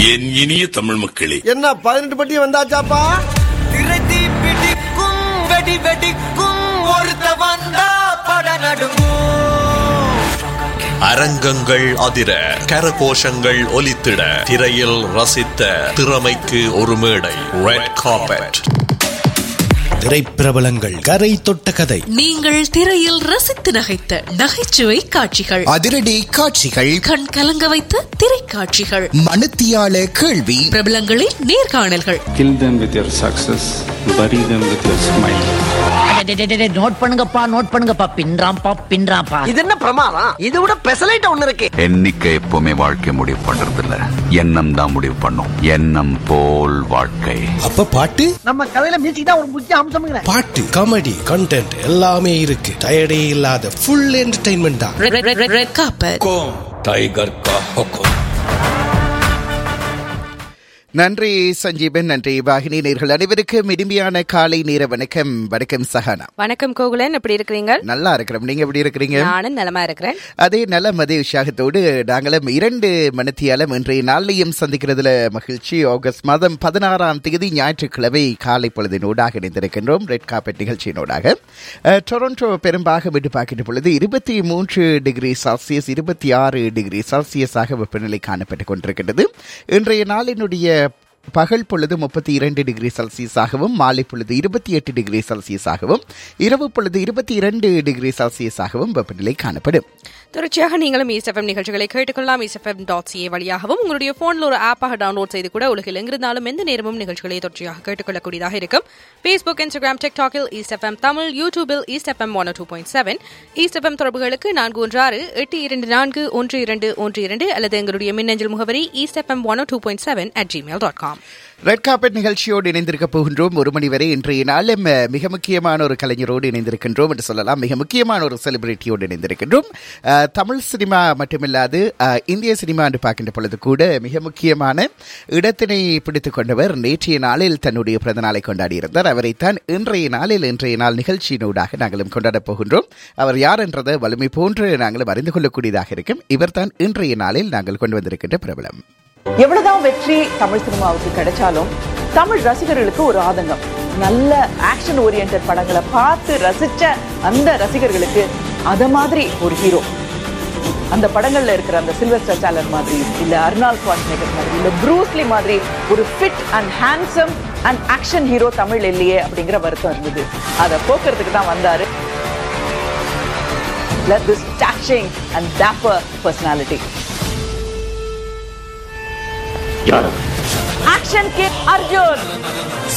என் இனிய தமிழ் மக்களே என்ன பதினெட்டு பட்டி வந்தாச்சாப்பா திரைதி பிடிக்கும் வெடி வெடிக்கும் ஒருத்த வந்தா பட நடுங்கும் அரங்கங்கள் அதிர கரகோஷங்கள் ஒலித்திட திரையில் ரசித்த திறமைக்கு ஒரு மேடை ரெட் கார்பெட் திரைப்பிரபலங்கள் கரை தொட்ட கதை நீங்கள் திரையில் ரசித்து நகைத்த நகைச்சுவை காட்சிகள் அதிரடி காட்சிகள் கண் கலங்க வைத்த திரைக்காட்சிகள் மனுத்தியால கேள்வி பிரபலங்களின் நேர்காணல்கள் Kill them with your success, bury them with your smile. Note பண்ணுங்கப்பா நோட் பண்ணுங்கப்பா பின்றாம்பா பின்றாம்பா இது என்ன பிரமாதம் இது விட பெசலைட் ஒண்ணு இருக்கு எண்ணிக்கை எப்பவுமே வாழ்க்கை முடிவு பண்றது இல்ல எண்ணம் தான் முடிவு பண்ணும் எண்ணம் போல் வாழ்க்கை அப்ப பாட்டு நம்ம கதையில மியூசிக் தான் ஒரு முக்கிய அம்சம்ங்கிற பாட்டு காமெடி கண்டென்ட் எல்லாமே இருக்கு டயர்டே இல்லாத ஃபுல் என்டர்டைன்மெண்ட் தான் red- red- red- red carpet tiger கா ஹொக்கம் நன்றி சஞ்சீபன் நன்றி வாகினி நேர்கள் அனைவருக்கும் இனிமையான காலை நேர வணக்கம் வணக்கம் சஹானா வணக்கம் கோகுலன் எப்படி இருக்கிறீங்க நல்லா இருக்கிறோம் நீங்க எப்படி இருக்கிறீங்க நானும் நலமா இருக்கிறேன் அதே நல்ல மதிய உற்சாகத்தோடு நாங்களும் இரண்டு மணித்தியாலம் இன்றைய நாளையும் சந்திக்கிறதுல மகிழ்ச்சி ஆகஸ்ட் மாதம் பதினாறாம் தேதி ஞாயிற்றுக்கிழமை காலை பொழுதினூடாக இணைந்திருக்கின்றோம் ரெட் கார்பெட் நிகழ்ச்சியினூடாக அஹ், டொரண்டோ பெரும்பாக விட்டு பார்க்கின்ற பொழுது இருபத்தி மூன்று டிகிரி செல்சியஸ் இருபத்தி ஆறு டிகிரி செல்சியஸாக வெப்பநிலை காணப்பட்டுக் கொண்டிருக்கின்றது இன்றைய நாளினுடைய பகல் பொழுது முப்பத்தி இரண்டு டிகிரி செல்சியஸாகவும் மாலை பொழுது இருபத்தி எட்டு டிகிரி செல்சியஸாகவும் இரவு பொழுது இருபத்தி இரண்டு டிகிரி செல்சியஸாகவும் வெப்பநிலை காணப்படும் தொடர்ச்சியாக நீங்களும் இஎஸ்எஃப்எம் நிகழ்ச்சிகளை கேட்டுக்கொள்ளலாம் இஎஸ்எஃப்எம் டாட் சிஏ வழியாகவும் உங்களுடைய போன்ல ஒரு ஆப்பாக டவுன்லோட் செய்து கூட உலகில் எங்கிருந்தாலும் எந்த நேரமும் நிகழ்ச்சிகளை தொடர்ச்சியாக கேட்டுக்கொள்ளக்கூடியதாக இருக்கும் ஃபேஸ்புக் இன்ஸ்டாகிராம் டிக்டாக்கில் இஎஸ்எஃப்எம் தமிழ் யூடியூபில் ESFM one two point seven ESFM தொடர்புகளுக்கு நான்கு ஒன்று ஆறு எட்டு இரண்டு நான்கு ஒன்று இரண்டு ஒன்று இரண்டு அல்லது எங்களுடைய மின்னஞ்சல் முகவரி ESFM one two point seven at Gmail dot com red carpet நிகழ்ச்சியோடு இணைந்திருக்க போகின்றோம் ஒரு மணி வரை இன்றைய நாளும் அஹ், மிக முக்கியமான ஒரு கலைஞரோடு இணைந்திருக்கின்றோம் என்று சொல்லலாம் மிக முக்கியமான ஒரு செலிபிரிட்டியோடு இணைந்திருக்கின்றோம் அஹ், தமிழ் சினிமா மட்டுமில்லாது அஹ், இந்திய சினிமா என்று பார்க்கின்ற பொழுது கூட மிக முக்கியமான இடத்தினை பிடித்துக் கொண்டவர் நேற்றைய நாளில் தன்னுடைய பிறந்த நாளை கொண்டாடியிருந்தார் அவரைத்தான் இன்றைய நாளில் இன்றைய நாள் நிகழ்ச்சியினூடாக நாங்களும் கொண்டாடப் போகின்றோம் அவர் யார் என்றதை வலிமை போன்று நாங்களும் அறிந்து கொள்ளக்கூடியதாக இருக்கும் இவர்தான் இன்றைய நாளில் நாங்கள் கொண்டு வந்திருக்கின்ற பிரபலம் எவ்வளவுதான் வெற்றி தமிழ் சினிமாவுக்கு கிடைச்சாலும் தமிழ் ரசிகர்களுக்கு ஒரு ஆதங்கம் நல்ல ஆக்ஷன் ஓரியன்ட் படங்களை பார்த்து ரசிச்ச அந்த ரசிகர்களுக்கு அத மாதிரி ஒரு ஹீரோ அந்த படங்கள்ல இருக்கிற அந்த சில்வஸ்டர் ஸ்டாலர் மாதிரி இல்ல அர்னால் குவாஷ்நேகர் மாதிரி இல்ல ப்ரூஸ்லி மாதிரி ஒரு fit and handsome and action hero Tamil இல்லையே அப்படிங்கிற வருத்தம் இருந்தது அதை போக்குறதுக்கு தான் வந்தாரு Let this dashing and dapper personality. Action Kid Arjun.